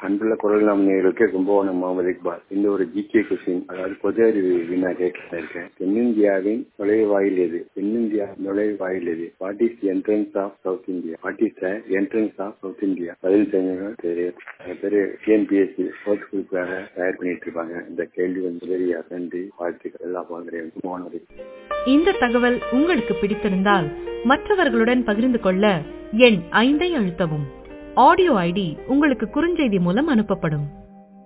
அன்புள்ள குரல் நாமினியர்களுக்கு கும்பகோணம் முகமது இக்பால் இந்த ஒரு ஜிகே கொஸ்டின் அதாவது பொது அறிவு வினா கேட்க இருக்கேன் தென்னிந்தியாவின் நுழைவாயில் எது தென்னிந்தியா நுழைவாயில் எது what is entrance of South India what is the entrance of South India பதில் தெரிஞ்சவங்க தெரியும் பேரு டிஎன்பிஎஸ்சி போஸ்ட் குரூப்புக்காக தயார் பண்ணிட்டு இருப்பாங்க இந்த கேள்வி வந்து பெரிய நன்றி வாழ்த்துக்கள் எல்லா பாங்குறேன் கும்பகோணம் வரைக்கும் இந்த தகவல் உங்களுக்கு பிடித்திருந்தால் மற்றவர்களுடன் பகிர்ந்து கொள்ள எண் ஐந்தை அழுத்தவும் ஆடியோ ஐடி உங்களுக்கு குறுஞ்செய்தி மூலம் அனுப்பப்படும்